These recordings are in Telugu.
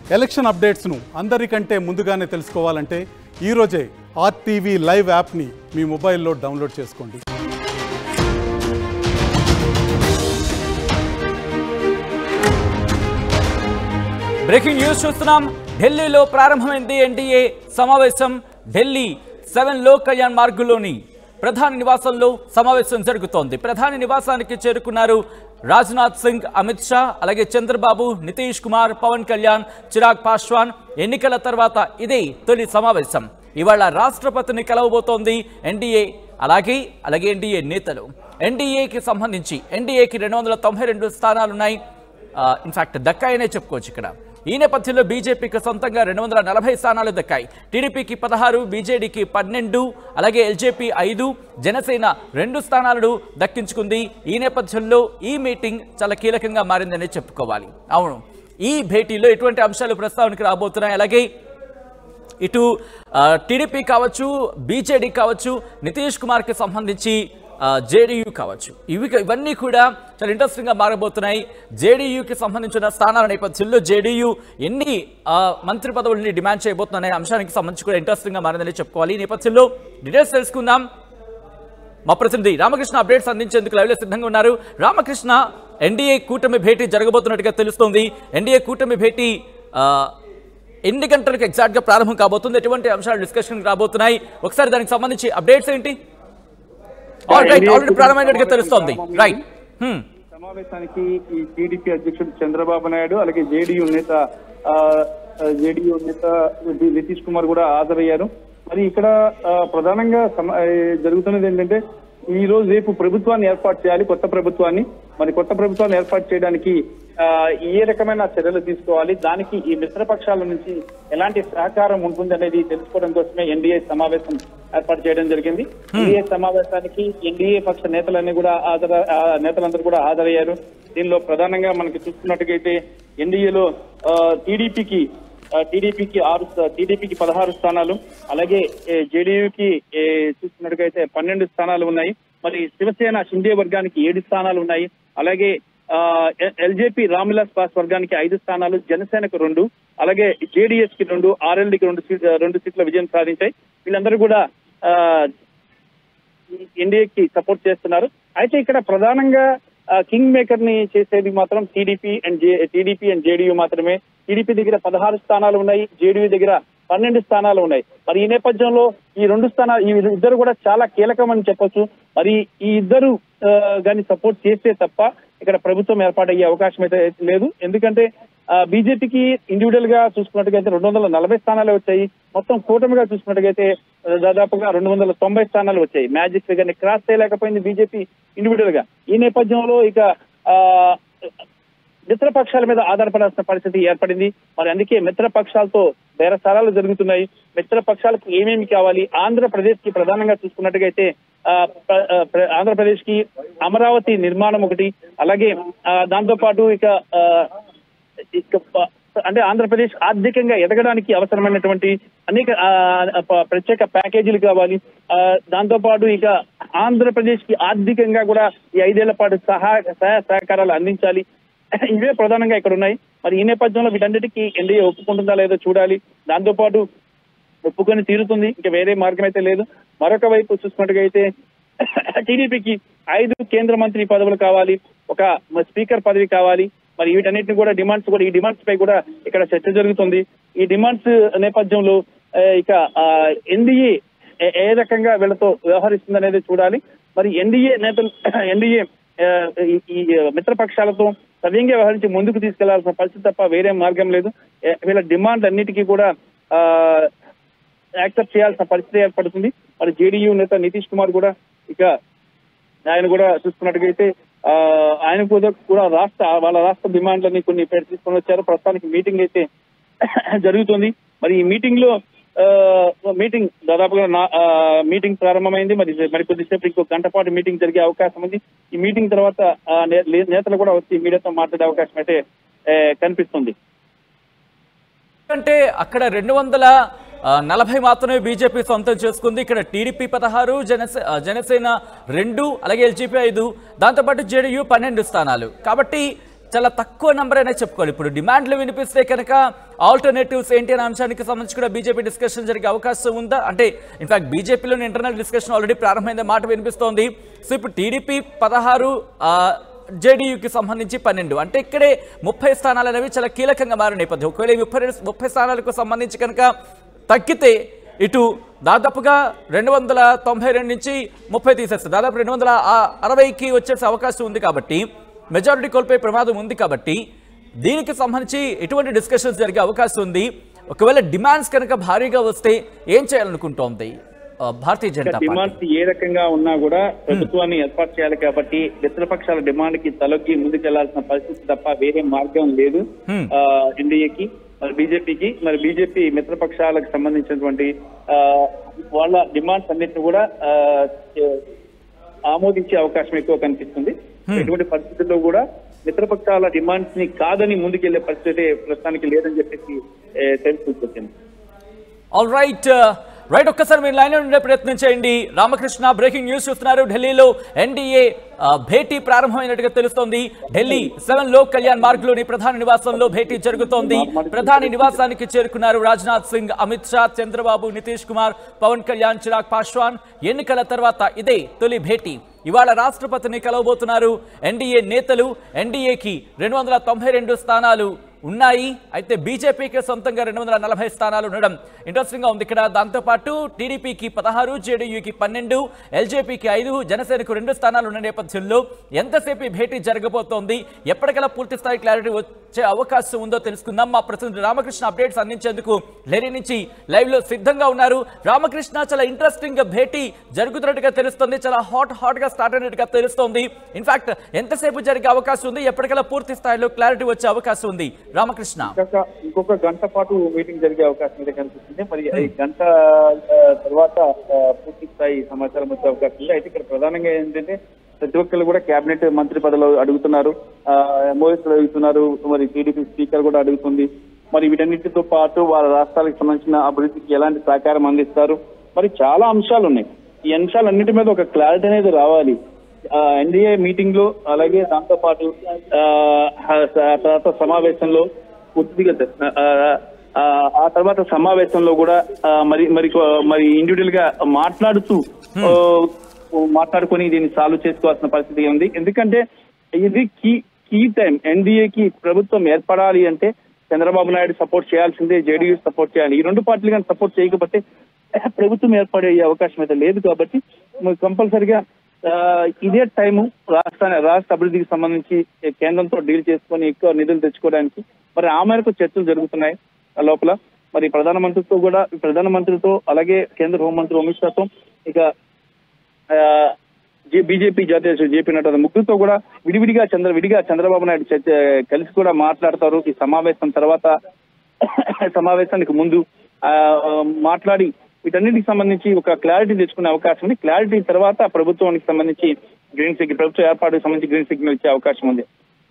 ఎలక్షన్ అప్డేట్స్ను అందరికంటే ముందుగానే తెలుసుకోవాలంటే ఈరోజే ఆర్టీవీ లైవ్ యాప్ని మీ మొబైల్లో డౌన్లోడ్ చేసుకోండి బ్రేకింగ్ న్యూస్ చూస్తున్నాం ఢిల్లీలో ప్రారంభమైంది ఎన్డీఏ సమావేశం ఢిల్లీ సెవెన్ లో కళ్యాణ్ మార్గులోని ప్రధాని నివాసంలో సమావేశం జరుగుతోంది ప్రధాని నివాసానికి చేరుకున్నారు రాజ్నాథ్ సింగ్ అమిత్ షా అలాగే చంద్రబాబు నితీష్ కుమార్ పవన్ కళ్యాణ్ చిరాగ్ పాస్వాన్ ఎన్నికల తర్వాత ఇదే తొలి సమావేశం ఇవాళ రాష్ట్రపతిని కలవబోతోంది ఎన్డీఏ అలాగే అలాగే ఎన్డీఏ నేతలు ఎన్డీఏకి సంబంధించి ఎన్డీఏకి రెండు వందల తొంభై రెండు స్థానాలున్నాయి ఇన్ఫాక్ట్ దక్కాయనే చెప్పుకోవచ్చు ఇక్కడ ఈ నేపథ్యంలో బీజేపీకి సొంతంగా రెండు వందల నలభై స్థానాలు దక్కాయి టీడీపీకి పదహారు బీజేడీకి పన్నెండు అలాగే ఎల్జేపీ ఐదు జనసేన రెండు స్థానాలను దక్కించుకుంది ఈ నేపథ్యంలో ఈ మీటింగ్ చాలా కీలకంగా మారిందని చెప్పుకోవాలి అవును ఈ భేటీలో ఎటువంటి అంశాలు ప్రస్తావనకి రాబోతున్నాయి అలాగే ఇటు ఆ, టీడీపీ కావచ్చు బీజేడీ కావచ్చు నితీష్ కుమార్కి సంబంధించి జేడీయూ కావచ్చు ఇవి ఇవన్నీ కూడా చాలా ఇంట్రెస్టింగ్గా మారబోతున్నాయి జేడీయూకి సంబంధించిన స్థానాల నేపథ్యంలో జేడీయూ ఎన్ని ఆ, మంత్రి పదవుల్ని డిమాండ్ చేయబోతుందనే అంశానికి సంబంధించి కూడా ఇంట్రెస్టింగ్గా మారిందని చెప్పుకోవాలి ఈ నేపథ్యంలో డీటెయిల్స్ తెలుసుకుందాం మా ప్రతినిధి రామకృష్ణ అప్డేట్స్ అందించేందుకు లైవ్లో సిద్ధంగా ఉన్నారు రామకృష్ణ ఎన్డీఏ కూటమి భేటీ జరగబోతున్నట్టుగా తెలుస్తోంది ఎన్డీఏ కూటమి భేటీ ఆ, ఎన్ని గంటలకు ఎగ్జాక్ట్ గా ప్రారంభం కాబోతుంది ఎటువంటి అంశాలు డిస్కషన్ రాబోతున్నాయి ఒకసారి దానికి సంబంధించి అప్డేట్స్ ఏంటి రైట్ ఆల్రెడీ ప్రారంభమైనట్టుగా తెలుస్తోంది రైట్ సమావేశానికి ఈ టీడీపీ అధ్యక్షుడు చంద్రబాబు నాయుడు అలాగే జేడీయూ నేత జేడీయూ నేత నితీష్ కుమార్ కూడా హాజరయ్యారు మరి ఇక్కడ ఆ, ప్రధానంగా సమ- ఆ, జరుగుతున్నది ఏంటంటే ఈ రోజు రేపు ప్రభుత్వాన్ని ఏర్పాటు చేయాలి కొత్త ప్రభుత్వాన్ని మరి కొత్త ప్రభుత్వాన్ని ఏర్పాటు చేయడానికి ఆ, ఏ రకమైన చర్యలు తీసుకోవాలి దానికి ఈ మిత్రపక్షాల నుంచి ఎలాంటి సహకారం ఉంటుంది అనేది తెలుసుకోవడం కోసమే ఎన్డీఏ సమావేశం ఏర్పాటు చేయడం జరిగింది ఎన్డీఏ సమావేశానికి ఎన్డీఏ పక్ష నేతలన్నీ కూడా హాజర ఆ, నేతలందరూ కూడా హాజరయ్యారు దీనిలో ప్రధానంగా మనకి చూసుకున్నట్టుగైతే ఎన్డీఏలో టీడీపీకి టీడీపీకి ఆరు టీడీపీకి పదహారు స్థానాలు అలాగే జేడీయూకి చూసుకున్నట్టుగైతే పన్నెండు స్థానాలు ఉన్నాయి మరి శివసేన షిండే వర్గానికి ఏడు స్థానాలు ఉన్నాయి అలాగే ఎల్జేపీ రామ్విలాస్ పాస్ వర్గానికి ఐదు స్థానాలు జనసేనకు రెండు అలాగే జేడీఎస్ కి రెండు ఆర్ఎల్డీకి రెండు సీట్ రెండు సీట్ల విజయం సాధించాయి వీళ్ళందరూ కూడా ఆ, ఎన్డీఏకి సపోర్ట్ చేస్తున్నారు అయితే ఇక్కడ ప్రధానంగా ఆ, కింగ్ మేకర్ ని చేసేది మాత్రం TDP and TDP and JDU మాత్రమే టీడీపీ దగ్గర పదహారు స్థానాలు ఉన్నాయి జేడీయూ దగ్గర పన్నెండు స్థానాలు ఉన్నాయి మరి ఈ నేపథ్యంలో ఈ రెండు స్థానాలు ఈ ఇద్దరు కూడా చాలా కీలకం అని చెప్పొచ్చు మరి ఈ ఇద్దరు గాని సపోర్ట్ చేస్తే తప్ప ఇక్కడ ప్రభుత్వం ఏర్పాటయ్యే అవకాశం అయితే లేదు ఎందుకంటే బీజేపీకి ఇండివిడువల్ గా చూసుకున్నట్టుగైతే రెండు వందల నలభై స్థానాలు వచ్చాయి మొత్తం కూటమిగా చూసుకున్నట్టుగైతే ఆ, దాదాపుగా రెండు వందల తొంభై స్థానాలు వచ్చాయి మ్యాజిక్ ఫిగర్ ని క్రాస్ చేయలేకపోయింది బీజేపీ ఇండివిడువల్ గా ఈ నేపథ్యంలో ఇక ఆ, మిత్రపక్షాల మీద ఆధారపడాల్సిన పరిస్థితి ఏర్పడింది మరి అందుకే మిత్రపక్షాలతో బేరసారాలు జరుగుతున్నాయి మిత్రపక్షాలకు ఏమేమి కావాలి ఆంధ్రప్రదేశ్ కి ప్రధానంగా చూసుకున్నట్టుగైతే ఆ, ప్ర- ఆ, ప్ర- ఆంధ్రప్రదేశ్ కి అమరావతి నిర్మాణం ఒకటి అలాగే ఆ, దాంతో పాటు ఇక ఆ, ఇక ప- అంటే ఆంధ్రప్రదేశ్ ఆర్థికంగా ఎదగడానికి అవసరమైనటువంటి అనేక ఆ, ప- ప్రత్యేక ప్యాకేజీలు కావాలి ఆ, దాంతో పాటు ఇక ఆంధ్రప్రదేశ్ కి ఆర్థికంగా కూడా ఈ ఐదేళ్ల పాటు సహాయ సహాయ సహకారాలు అందించాలి ఇవే ప్రధానంగా ఇక్కడ ఉన్నాయి మరి ఈ నేపథ్యంలో వీటన్నిటికీ ఎన్డీఏ ఒప్పుకుంటుందా లేదో చూడాలి దాంతో పాటు ఒప్పుకొని తీరుతుంది ఇంకా వేరే మార్గం అయితే లేదు మరొక వైపు చూసుకున్నట్టుగా అయితే టీడీపీకి ఐదు కేంద్ర మంత్రి పదవులు కావాలి ఒక స్పీకర్ పదవి కావాలి మరి వీటన్నిటిని కూడా డిమాండ్స్ కూడా ఈ డిమాండ్స్ పై కూడా ఇక్కడ చర్చ జరుగుతుంది ఈ డిమాండ్స్ నేపథ్యంలో ఆ, ఇక ఎన్డీఏ ఏ రకంగా వీళ్ళతో వ్యవహరిస్తుంది అనేది చూడాలి మరి ఎన్డీఏ నేతలు ఎన్డీఏ ఈ మిత్రపక్షాలతో సవ్యంగా వ్యవహరించి ముందుకు తీసుకెళ్లాల్సిన పరిస్థితి తప్ప వేరే మార్గం లేదు ఏ, వీళ్ళ డిమాండ్ అన్నిటికీ కూడా ఆ యాక్సెప్ట్ చేయాల్సిన పరిస్థితి ఏర్పడుతుంది మరి జేడీయూ నేత నితీష్ కుమార్ కూడా ఇక ఆయన కూడా చూసుకున్నట్టుగైతే ఆ ఆయన కూడా కూడా రాష్ట్ర వాళ్ళ రాష్ట్ర డిమాండ్లని కొన్ని పేరు తీసుకొని వచ్చారు ప్రస్తుతానికి మీటింగ్ అయితే జరుగుతుంది మరి ఈ మీటింగ్ లో ఆ, మీటింగ్ దాదాపుగా నా- ఆ, మీటింగ్ ప్రారంభమైంది మరి మరి కొద్దిసేపు ఇంకో గంట పాటు మీటింగ్ జరిగే అవకాశం ఉంది ఈ మీటింగ్ తర్వాత ఆ, నే- లే- నేతలు కూడా వచ్చి మీడియాతో మాట్లాడే అవకాశం అయితే ఆ, కనిపిస్తుంది అంటే అక్కడ రెండు వందల ఆ, నలభై మాత్రమే బీజేపీ సొంతం చేసుకుంది ఇక్కడ టీడీపీ పదహారు జనసే ఆ, జనసేన రెండు అలాగే ఎల్జీపీ ఐదు దాంతోపాటు జేడీయూ పన్నెండు స్థానాలు కాబట్టి చాలా తక్కువ నంబర్ అనే చెప్పుకోవాలి ఇప్పుడు డిమాండ్లు వినిపిస్తే కనుక ఆల్టర్నేటివ్స్ ఏంటి అనే అంశానికి సంబంధించి కూడా బీజేపీ డిస్కషన్ జరిగే అవకాశం ఉందా అంటే ఇన్ఫాక్ట్ బీజేపీలోని ఇంటర్నల్ డిస్కషన్ ఆల్రెడీ ప్రారంభమైన మాట వినిపిస్తోంది సో ఇప్పుడు టీడీపీ పదహారు జేడీయూకి సంబంధించి పన్నెండు అంటే ఇక్కడే ముప్పై స్థానాలు అనేవి చాలా కీలకంగా మారిన నేపథ్యం ఒకవేళ ఈ ముప్పై రెండు- ముప్పై స్థానాలకు సంబంధించి కనుక తగ్గితే ఇటు దాదాపుగా రెండు వందల తొంభై రెండు నుంచి ముప్పై తీసేస్తారు దాదాపు రెండు వందల ఆ- అరవైకి వచ్చేసే అవకాశం ఉంది కాబట్టి మెజారిటీ కోల్పోయే ప్రమాదం ఉంది కాబట్టి దీనికి సంబంధించి ఎటువంటి డిస్కషన్స్ జరిగే అవకాశం ఉంది ఒకవేళ డిమాండ్స్ కనుక భారీగా వస్తే ఏం చేయాలనుకుంటోంది ఆ, భారతీయ జనతా పార్టీ డిమాండ్స్ ఏ రకంగా ఉన్నా కూడా ప్రభుత్వాన్ని ఏర్పాటు చేయాలి కాబట్టి మిత్రపక్షాల డిమాండ్ కి తలొగ్గి ముందుకెళ్లాల్సిన పరిస్థితి తప్ప వేరే మార్గం లేదు Hmm. ఆ, ఎన్డీఏకి మరి బీజేపీకి మరి బీజేపీ మిత్రపక్షాలకు సంబంధించినటువంటి ఆ, వాళ్ళ డిమాండ్స్ అన్నిటిని కూడా ఆ, ఏ- ఆమోదించే అవకాశం ఎక్కువ కనిపిస్తుంది ఎటువంటి పరిస్థితుల్లో కూడా మిత్రపక్షాల డిమాండ్స్ ని కాదని ముందుకెళ్లే పరిస్థితి ప్రస్తుతానికి లేదని చెప్పేసి ఏ, తెలుసుకొచ్చింది ఆల్ రైట్ రైట్ ఒక్కసారి మీరు లైన్లో ఉండే ప్రయత్నం చేయండి రామకృష్ణ బ్రేకింగ్ న్యూస్ చూస్తున్నారు ఢిల్లీలో ఎన్డీఏ భేటీ ప్రారంభమైనట్టుగా తెలుస్తోంది ఢిల్లీ సెవెన్ లోక్ కళ్యాణ్ మార్గ్లోని ప్రధాని నివాసంలో భేటీ జరుగుతోంది ప్రధాని నివాసానికి చేరుకున్నారు రాజ్నాథ్ సింగ్ అమిత్ షా చంద్రబాబు నితీష్ కుమార్ పవన్ కళ్యాణ్ చిరాగ్ పాశ్వాన్ ఎన్నికల తర్వాత ఇదే తొలి భేటీ ఇవాళ రాష్ట్రపతిని కలవబోతున్నారు ఎన్డీఏ నేతలు ఎన్డీఏకి రెండు వందల తొంభై రెండు స్థానాలు ఉన్నాయి అయితే బీజేపీకి సొంతంగా రెండు వందల నలభై స్థానాలు ఉండడం ఇంట్రెస్టింగ్ గా ఉంది ఇక్కడ దాంతోపాటు టీడీపీకి పదహారు జేడీయూకి పన్నెండు ఎల్జేపీకి ఐదు జనసేనకు రెండు స్థానాలు ఉన్న నేపథ్యంలో ఎంతసేపు ఈ భేటీ జరగబోతోంది ఎప్పటికలా పూర్తి స్థాయి క్లారిటీ వచ్చే అవకాశం ఉందో తెలుసుకుందాం మా ప్రతినిధి రామకృష్ణ అప్డేట్స్ అందించేందుకు లేని నుంచి లైవ్ లో సిద్ధంగా ఉన్నారు రామకృష్ణ చాలా ఇంట్రెస్టింగ్ గా భేటీ జరుగుతున్నట్టుగా తెలుస్తుంది చాలా హాట్ హాట్ గా స్టార్ట్ అయినట్టుగా తెలుస్తోంది ఇన్ఫాక్ట్ ఎంతసేపు జరిగే అవకాశం ఉంది ఎప్పటికలా పూర్తి స్థాయిలో క్లారిటీ వచ్చే అవకాశం ఉంది రామకృష్ణ ఇంకొక ఇంకొక గంట పాటు మీటింగ్ జరిగే అవకాశం అయితే కనిపిస్తుంది మరి ఈ గంట ఆ, తర్వాత ఆ, పూర్తి స్థాయి సమాచారం వచ్చే అవకాశం ఉంది అయితే ఇక్కడ ప్రధానంగా ఏంటంటే ప్రతి ఒక్కరు కూడా కేబినెట్ మంత్రి పదవులు అడుగుతున్నారు ఎంఓఎస్ అడుగుతున్నారు మరి టీడీపీ స్పీకర్ కూడా అడుగుతుంది మరి వీటన్నిటితో పాటు వాళ్ళ రాష్ట్రాలకు సంబంధించిన అభివృద్ధికి ఎలాంటి సహకారం అందిస్తారు మరి చాలా అంశాలు ఉన్నాయి ఈ అంశాలన్నిటి మీద ఒక క్లారిటీ అనేది రావాలి ఎన్డీఏ మీటింగ్ లో అలాగే దాంతో పాటు ఆ, ఆ తర్వాత సమావేశంలో పూర్తిగా ఆ, ఆ, ఆ తర్వాత సమావేశంలో కూడా ఆ, మరి మరి మరి ఇండివిజువల్ గా మాట్లాడుతూ ఆ, మాట్లాడుకొని దీన్ని సాల్వ్ చేసుకోవాల్సిన పరిస్థితి ఉంది ఎందుకంటే ఇది కీ కీ టైం ఎన్డీఏకి ప్రభుత్వం ఏర్పడాలి అంటే చంద్రబాబు నాయుడు సపోర్ట్ చేయాల్సిందే జేడీయూ సపోర్ట్ చేయాలి ఈ రెండు పార్టీలు కానీ సపోర్ట్ చేయకపోతే ప్రభుత్వం ఏర్పడే అవకాశం అయితే లేదు కాబట్టి కంపల్సరిగా ఆ, ఇదే టైము రాష్ట్రాన్ని రాష్ట్ర అభివృద్ధికి సంబంధించి కేంద్రంతో డీల్ చేసుకొని ఎక్కువ నిధులు తెచ్చుకోవడానికి మరి ఆ మేరకు చర్చలు జరుగుతున్నాయి ఆ లోపల మరి ప్రధానమంత్రితో కూడా ప్రధానమంత్రితో అలాగే కేంద్ర హోంమంత్రి అమిత్ షాతో ఇక బీజేపీ జాతీయ అధ్యక్షుడు జేపీ నడ్డా ముగ్గురితో కూడా విడివిడిగా చంద్ర విడిగా చంద్రబాబు నాయుడు చర్చ కలిసి కూడా మాట్లాడతారు ఈ సమావేశం తర్వాత సమావేశానికి ముందు ఆ, మాట్లాడి వీటన్నిటికి సంబంధించి ఒక క్లారిటీ తెచ్చుకునే అవకాశం ఉంది క్లారిటీ తర్వాత ప్రభుత్వానికి సంబంధించి గ్రీన్ సిగ్నల్ ప్రభుత్వ ఏర్పాటుకు సంబంధించి గ్రీన్ సిగ్నల్ ఇచ్చే అవకాశం ఉంది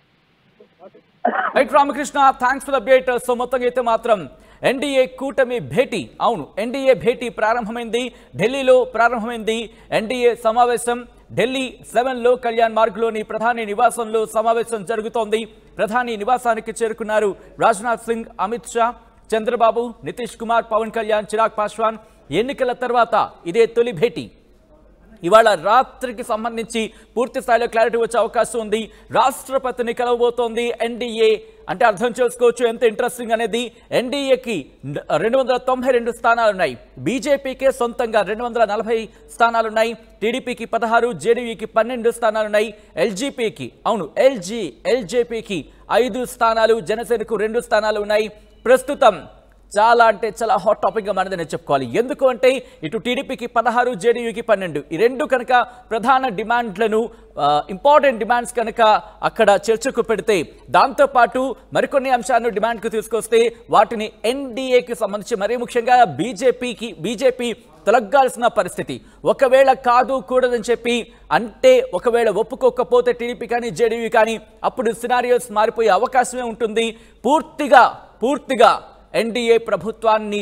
right Ramakrishna thanks for update so మొత్తంగా అయితే మాత్రం ఎన్డీఏ కూటమి భేటీ అవును ఎన్డీఏ భేటీ ప్రారంభమైంది ఢిల్లీలో ప్రారంభమైంది ఎన్డీఏ సమావేశం ఢిల్లీ సెవెన్ లో కళ్యాణ్ మార్గ్లోని ప్రధాని నివాసంలో సమావేశం జరుగుతోంది ప్రధాని నివాసానికి చేరుకున్నారు రాజ్నాథ్ సింగ్ అమిత్ షా చంద్రబాబు నితీష్ కుమార్ పవన్ కళ్యాణ్ చిరాగ్ పాశ్వాన్ ఎన్నికల తర్వాత ఇదే తొలి భేటీ ఇవాళ రాత్రికి సంబంధించి పూర్తి స్థాయిలో క్లారిటీ వచ్చే అవకాశం ఉంది రాష్ట్రపతిని కలవబోతోంది ఎన్డీఏ అంటే అర్థం చేసుకోవచ్చు ఎంత ఇంట్రెస్టింగ్ అనేది ఎన్డీఏకి రెండు వందల తొంభై రెండు స్థానాలు ఉన్నాయి బీజేపీకే సొంతంగా రెండు వందల నలభై స్థానాలు ఉన్నాయి టీడీపీకి పదహారు జేడీయూకి పన్నెండు స్థానాలు ఉన్నాయి ఎల్జీపీకి అవును ఎల్జీ ఎల్జేపీకి ఐదు స్థానాలు జనసేనకు రెండు స్థానాలు ఉన్నాయి ప్రస్తుతం చాలా అంటే చాలా హాట్ టాపిక్గా మనదని చెప్పుకోవాలి ఎందుకు అంటే ఇటు టీడీపీకి పదహారు జేడీయూకి పన్నెండు ఈ రెండు కనుక ప్రధాన డిమాండ్లను ఇంపార్టెంట్ డిమాండ్స్ కనుక అక్కడ చర్చకు పెడితే దాంతోపాటు మరికొన్ని అంశాలను డిమాండ్కు తీసుకొస్తే వాటిని ఎన్డీఏకి సంబంధించి మరీ ముఖ్యంగా బీజేపీకి బీజేపీ తొలగాల్సిన పరిస్థితి ఒకవేళ కాదు కూడదని చెప్పి అంటే ఒకవేళ ఒప్పుకోకపోతే టీడీపీ కానీ జేడీయూ కానీ అప్పుడు సినారియోస్ మారిపోయే అవకాశమే ఉంటుంది పూర్తిగా పూర్తిగా ఎన్డీఏ ప్రభుత్వాన్ని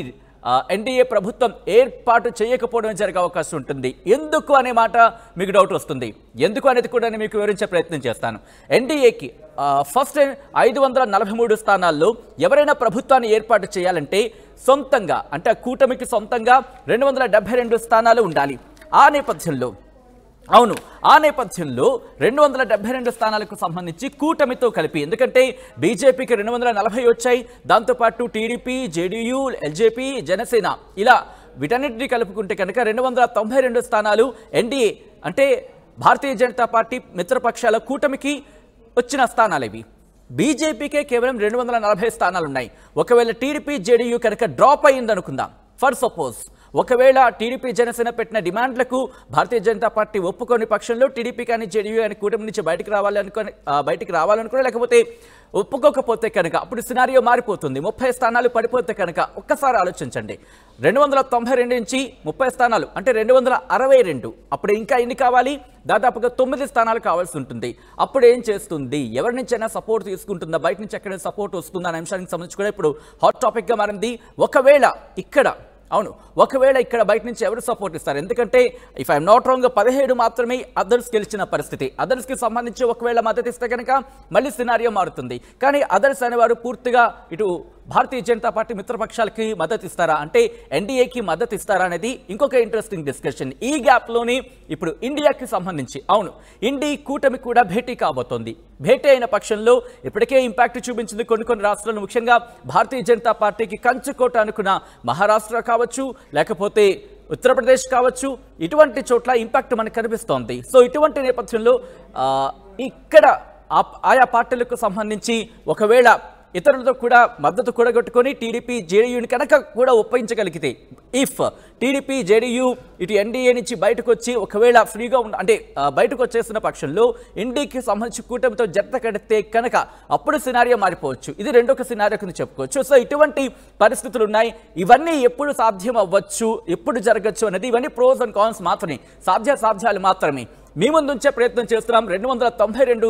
ఎన్డీఏ ప్రభుత్వం ఏర్పాటు చేయకపోవడం జరిగే అవకాశం ఉంటుంది ఎందుకు అనే మాట మీకు డౌట్ వస్తుంది ఎందుకు అనేది కూడా నేను మీకు వివరించే ప్రయత్నం చేస్తాను ఎన్డీఏకి ఫస్ట్ ఐదు వందల నలభై మూడు స్థానాల్లో ఎవరైనా ప్రభుత్వాన్ని ఏర్పాటు చేయాలంటే సొంతంగా అంటే ఆ కూటమికి సొంతంగా రెండు వందల డెబ్బై రెండు స్థానాలు ఉండాలి ఆ నేపథ్యంలో అవును ఆ నేపథ్యంలో రెండు వందల డెబ్బై రెండు స్థానాలకు సంబంధించి కూటమితో కలిపి ఎందుకంటే బీజేపీకి రెండు వందల నలభై వచ్చాయి దాంతోపాటు టీడీపీ జేడీయూ ఎల్జేపీ జనసేన ఇలా వీటన్నిటిని కలుపుకుంటే కనుక రెండు వందల తొంభై రెండు స్థానాలు ఎన్డీఏ అంటే భారతీయ జనతా పార్టీ మిత్రపక్షాల కూటమికి వచ్చిన స్థానాలు ఇవి బీజేపీకే కేవలం రెండు వందల నలభై స్థానాలు ఉన్నాయి ఒకవేళ టీడీపీ జేడీయూ కనుక డ్రాప్ అయ్యింది అనుకుందాం ఫర్ సపోజ్ ఒకవేళ టీడీపీ జనసేన పెట్టిన డిమాండ్లకు భారతీయ జనతా పార్టీ ఒప్పుకోని పక్షంలో టీడీపీ కానీ జేడీయూ కానీ కూటమి నుంచి బయటకు రావాలి అనుకొని ఆ, బయటికి రావాలనుకుని లేకపోతే ఒప్పుకోకపోతే కనుక అప్పుడు సినారియో మారిపోతుంది ముప్పై స్థానాలు పడిపోతే కనుక ఒక్కసారి ఆలోచించండి రెండు వందల తొంభై రెండు నుంచి ముప్పై స్థానాలు అంటే రెండు వందల అరవై రెండు అప్పుడు ఇంకా ఎన్ని కావాలి దాదాపుగా తొమ్మిది స్థానాలు కావాల్సి ఉంటుంది అప్పుడు ఏం చేస్తుంది ఎవరి నుంచైనా సపోర్ట్ తీసుకుంటుందా బయట నుంచి ఎక్కడ సపోర్ట్ వస్తుందా అనే అంశానికి సంబంధించి కూడా ఇప్పుడు హాట్ టాపిక్గా మారింది ఒకవేళ ఇక్కడ అవును ఒకవేళ ఇక్కడ బయట నుంచి ఎవరు సపోర్ట్ ఇస్తారు ఎందుకంటే ఇఫ్ ఐఎమ్ నాట్ రాంగ్ పదిహేడు మాత్రమే అదర్స్ గెలిచిన పరిస్థితి అదర్స్కి సంబంధించి ఒకవేళ మద్దతు ఇస్తే కనుక మళ్ళీ సినారియో మారుతుంది కానీ అదర్స్ అనేవారు పూర్తిగా ఇటు భారతీయ జనతా పార్టీ మిత్రపక్షాలకి మద్దతు ఇస్తారా అంటే ఎన్డీఏకి మద్దతు ఇస్తారా అనేది ఇంకొక ఇంట్రెస్టింగ్ డిస్కషన్ ఈ గ్యాప్లోని ఇప్పుడు ఇండియాకి సంబంధించి అవును ఇండి కూటమి కూడా భేటీ కాబోతోంది భేటీ అయిన పక్షంలో ఇప్పటికే ఇంపాక్ట్ చూపించింది కొన్ని కొన్ని రాష్ట్రాలు ముఖ్యంగా భారతీయ జనతా పార్టీకి కంచుకోట అనుకున్న మహారాష్ట్ర కావచ్చు లేకపోతే ఉత్తరప్రదేశ్ కావచ్చు ఇటువంటి చోట్ల ఇంపాక్ట్ మనకు కనిపిస్తోంది సో ఇటువంటి నేపథ్యంలో ఆ, ఇక్కడ ఆ- ఆయా పార్టీలకు సంబంధించి ఒకవేళ ఇతరులతో కూడా మద్దతు కూడగొట్టుకొని టీడీపీ జేడీయూని కనుక కూడా ఒప్పించగలిగితే ఇఫ్ టీడీపీ జేడీయూ ఇటు ఎన్డీఏ నుంచి బయటకు వచ్చి ఒకవేళ ఫ్రీగా ఉన్న అంటే ఆ, బయటకు వచ్చేసిన పక్షంలో ఎన్డీకి సంబంధించి కూటమితో జత కడితే కనుక అప్పుడు సినారియో మారిపోవచ్చు ఇది రెండొక సినారియో కింద చెప్పుకోవచ్చు సో ఇటువంటి పరిస్థితులు ఉన్నాయి ఇవన్నీ ఎప్పుడు సాధ్యం అవ్వచ్చు ఎప్పుడు జరగచ్చు అనేది ఇవన్నీ ప్రోస్ అండ్ కాన్స్ మాత్రమే సాధ్య సాధ్యాలు మాత్రమే మీ ముందు ఉంచే ప్రయత్నం చేస్తున్నాం రెండు వందల తొంభై రెండు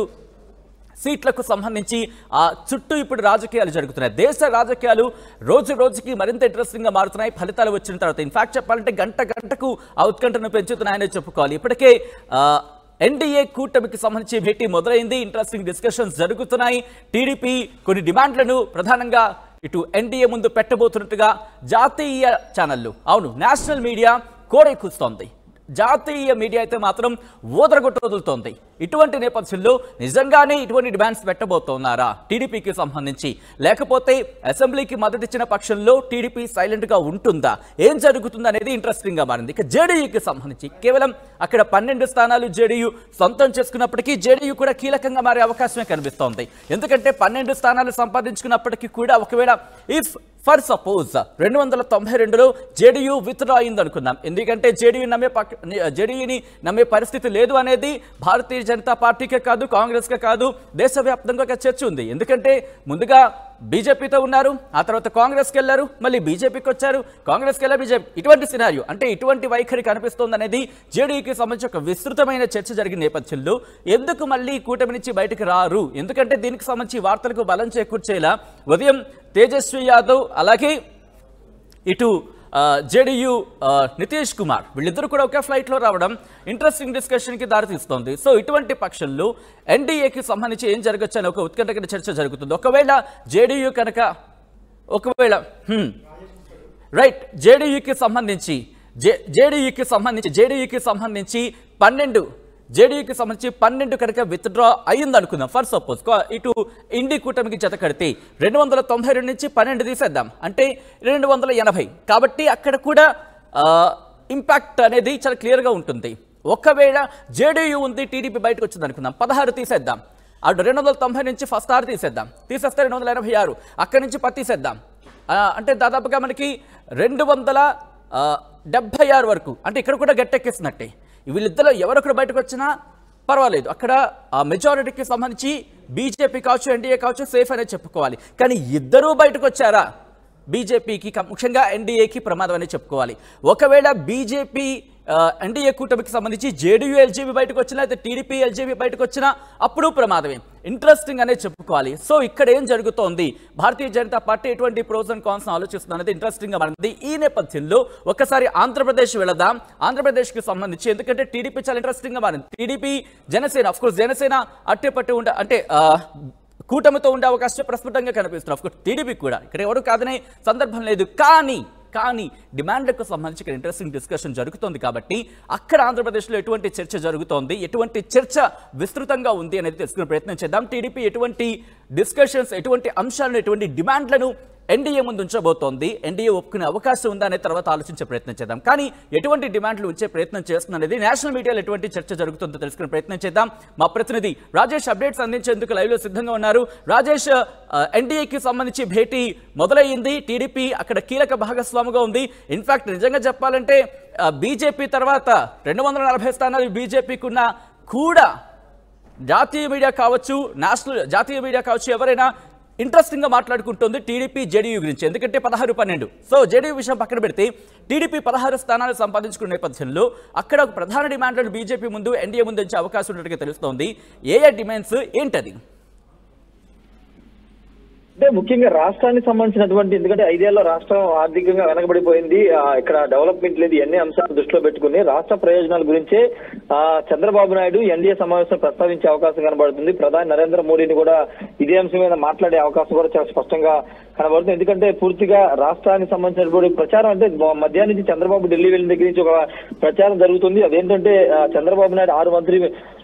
సీట్లకు సంబంధించి ఆ చుట్టూ ఇప్పుడు రాజకీయాలు జరుగుతున్నాయి దేశ రాజకీయాలు రోజు రోజుకి మరింత ఇంట్రెస్టింగ్గా మారుతున్నాయి ఫలితాలు వచ్చిన తర్వాత ఇన్ఫాక్ట్ చెప్పాలంటే గంట గంటకు ఆ ఉత్కంఠను పెంచుతున్నాయని చెప్పుకోవాలి ఇప్పటికే ఆ, ఎన్డీఏ కూటమికి సంబంధించి భేటీ మొదలైంది ఇంట్రెస్టింగ్ డిస్కషన్స్ జరుగుతున్నాయి టీడీపీ కొన్ని డిమాండ్లను ప్రధానంగా ఇటు ఎన్డీఏ ముందు పెట్టబోతున్నట్టుగా జాతీయ ఛానళ్లు అవును నేషనల్ మీడియా కోడెక్కుస్తోంది జాతీయ మీడియా అయితే మాత్రం ఊదరగొట్టు వదులుతోంది ఇటువంటి నేపథ్యంలో నిజంగానే ఇటువంటి డిమాండ్స్ పెట్టబోతున్నారా టీడీపీకి సంబంధించి లేకపోతే అసెంబ్లీకి మద్దతు ఇచ్చిన పక్షంలో టీడీపీ సైలెంట్ గా ఉంటుందా ఏం జరుగుతుంది అనేది ఇంట్రెస్టింగ్ గా మారింది ఇక జేడీయూకి సంబంధించి కేవలం అక్కడ పన్నెండు స్థానాలు జేడీయూ సొంతం చేసుకున్నప్పటికీ జేడీయూ కూడా కీలకంగా మారే అవకాశమే కనిపిస్తోంది ఎందుకంటే పన్నెండు స్థానాలు సంపాదించుకున్నప్పటికీ కూడా ఒకవేళ ఇఫ్ ఫర్ సపోజ్ రెండు వందల తొంభై రెండులో జేడీయూ విత్డ్రా అయింది అనుకుందాం ఎందుకంటే జేడీయూ నమ్మే పక్క జేడీయూని నమ్మే పరిస్థితి లేదు అనేది భారతీయ జనతా పార్టీకే కాదు కాంగ్రెస్కే కాదు దేశవ్యాప్తంగా ఒక చర్చ ఉంది ఎందుకంటే ముందుగా బీజేపీతో ఉన్నారు ఆ తర్వాత కాంగ్రెస్కి వెళ్ళారు మళ్ళీ బీజేపీకి వచ్చారు కాంగ్రెస్కి వెళ్ళారు బీజేపీ ఇటువంటి సినారియో అంటే ఇటువంటి వైఖరి కనిపిస్తోంది అనేది జేడీయూకి సంబంధించి ఒక విస్తృతమైన చర్చ జరిగిన నేపథ్యంలో ఎందుకు మళ్ళీ కూటమి నుంచి బయటకు రారు ఎందుకంటే దీనికి సంబంధించి వార్తలకు బలం చేకూర్చేలా ఉదయం తేజస్వి యాదవ్ అలాగే ఇటు జేడీయూ నితీష్ కుమార్ వీళ్ళిద్దరూ కూడా ఒకే ఫ్లైట్లో రావడం ఇంట్రెస్టింగ్ డిస్కషన్కి దారితీస్తోంది సో ఇటువంటి పక్షంలో ఎన్డీఏకి సంబంధించి ఏం జరగచ్చు అనే ఒక ఉత్కంఠకర చర్చ జరుగుతుంది ఒకవేళ జేడీయూ కనుక ఒకవేళ హ్మ్, రైట్ జేడీయూకి సంబంధించి జే జేడీయూకి సంబంధించి జేడీయూకి సంబంధించి పన్నెండు జేడీయూకి సంబంధించి పన్నెండు కనుక విత్డ్రా అయ్యింది అనుకుందాం ఫర్ సపోజ్ ఇటు ఇండి కూటమికి జత కడితే రెండు వందల తొంభై రెండు నుంచి పన్నెండు తీసేద్దాం అంటే రెండు వందల ఎనభై కాబట్టి అక్కడ కూడా ఇంపాక్ట్ అనేది చాలా క్లియర్గా ఉంటుంది ఒకవేళ జేడీయూ ఉంది టీడీపీ బయటకు వచ్చింది అనుకుందాం పదహారు తీసేద్దాం అటు రెండు వందల తొంభై నుంచి ఫస్ట్ ఆరు తీసేద్దాం తీసేస్తే రెండు వందల ఎనభై ఆరు అక్కడి నుంచి పది తీసేద్దాం ఆ, అంటే దాదాపుగా మనకి రెండు వందల ఆ, డెబ్భై ఆరు వరకు అంటే ఇక్కడ కూడా గట్టెక్కేసినట్టే వీళ్ళిద్దరు ఎవరొకరు బయటకు వచ్చినా పర్వాలేదు అక్కడ ఆ మెజారిటీకి సంబంధించి బీజేపీ కావచ్చు ఎన్డీఏ కావచ్చు సేఫ్ అనేది చెప్పుకోవాలి కానీ ఇద్దరూ బయటకు వచ్చారా బీజేపీకి కం- ముఖ్యంగా ఎన్డీఏకి ప్రమాదం అని చెప్పుకోవాలి ఒకవేళ బీజేపీ ఎన్డీఏ కూటమికి సంబంధించి జేడీయూ ఎల్జీబీ బయటకు వచ్చినా అయితే టీడీపీ ఎల్జీబీ బయటకు వచ్చినా అప్పుడు ప్రమాదమే ఇంట్రెస్టింగ్ అనే చెప్పుకోవాలి సో ఇక్కడ ఏం జరుగుతోంది భారతీయ జనతా పార్టీ ఎటువంటి ప్రోస్ అండ్ కాన్స్ ఆలోచిస్తుంది అనేది ఇంట్రెస్టింగ్ గా మారింది ఈ నేపథ్యంలో ఒకసారి ఆంధ్రప్రదేశ్ వెళదాం ఆంధ్రప్రదేశ్ కి సంబంధించి ఎందుకంటే టీడీపీ చాలా ఇంట్రెస్టింగ్ గా మారింది TDP Janasena of course Janasena అట్టేపట్టి ఉండ అంటే ఆ, కూటమితో ఉండే అవకాశం ప్రస్ఫుటంగా కనిపిస్తుంది అఫ్ కోర్స్ టీడీపీ కూడా ఇక్కడ ఎవరు కాదనే సందర్భం లేదు కానీ కానీ డిమాండ్లకు సంబంధించి ఇక్కడ ఇంట్రెస్టింగ్ డిస్కషన్ జరుగుతోంది కాబట్టి అక్కడ ఆంధ్రప్రదేశ్లో ఎటువంటి చర్చ జరుగుతోంది ఎటువంటి చర్చ విస్తృతంగా ఉంది అనేది తెలుసుకునే ప్రయత్నం చేద్దాం టీడీపీ ఎటువంటి డిస్కషన్స్ ఎటువంటి అంశాలను ఎటువంటి డిమాండ్లను ఎన్డీఏ ముందు ఉంచబోతోంది ఎన్డీఏ ఒప్పుకునే అవకాశం ఉందా అనే తర్వాత ఆలోచించే ప్రయత్నం చేద్దాం కానీ ఎటువంటి డిమాండ్లు ఉంచే ప్రయత్నం చేస్తుందనేది నేషనల్ మీడియాలో ఎటువంటి చర్చ జరుగుతుందో తెలుసుకునే ప్రయత్నం చేద్దాం మా ప్రతినిధి రాజేష్ అప్డేట్స్ అందించేందుకు లైవ్ లో సిద్ధంగా ఉన్నారు రాజేష్ ఎన్డీఏకి సంబంధించి భేటీ మొదలయ్యింది టీడీపీ అక్కడ కీలక భాగస్వామిగా ఉంది ఇన్ఫాక్ట్ నిజంగా చెప్పాలంటే బీజేపీ తర్వాత రెండు వందల నలభై స్థానాలు బీజేపీకి ఉన్న కూడా జాతీయ మీడియా కావచ్చు నేషనల్ జాతీయ మీడియా కావచ్చు ఎవరైనా ఇంట్రెస్టింగ్ గా మాట్లాడుకుంటుంది టీడీపీ జేడీయూ గురించి ఎందుకంటే పదహారు పన్నెండు సో జేడీయూ విషయం పక్కన పెడితే టీడీపీ పదహారు స్థానాలు సంపాదించుకున్న నేపథ్యంలో అక్కడ ఒక ప్రధాన డిమాండ్లను బీజేపీ ముందు ఎన్డీఏ ముందు వచ్చే అవకాశం ఉన్నట్టుగా తెలుస్తోంది ఏ ఏ డిమాండ్స్ ఏంటది అంటే ముఖ్యంగా రాష్ట్రానికి సంబంధించినటువంటి ఎందుకంటే ఐదేళ్ల రాష్ట్రం ఆర్థికంగా వెనకబడిపోయింది ఆ, ఇక్కడ డెవలప్మెంట్ లేదు ఎన్ని అంశాలు దృష్టిలో పెట్టుకుని రాష్ట్ర ప్రయోజనాల గురించే ఆ, చంద్రబాబు నాయుడు ఎన్డీఏ సమావేశం ప్రస్తావించే అవకాశం కనబడుతుంది ప్రధాని నరేంద్ర మోడీని కూడా ఇదే అంశం మీద మాట్లాడే అవకాశం కూడా చాలా స్పష్టంగా కనబడుతుంది ఎందుకంటే పూర్తిగా రాష్ట్రానికి సంబంధించినటువంటి ప్రచారం అంటే మ- మధ్యాహ్నం నుంచి చంద్రబాబు ఢిల్లీ వెళ్ళిన దగ్గర నుంచి ఒక ప్రచారం జరుగుతుంది అదేంటంటే ఆ, చంద్రబాబు నాయుడు ఆరు మంత్రి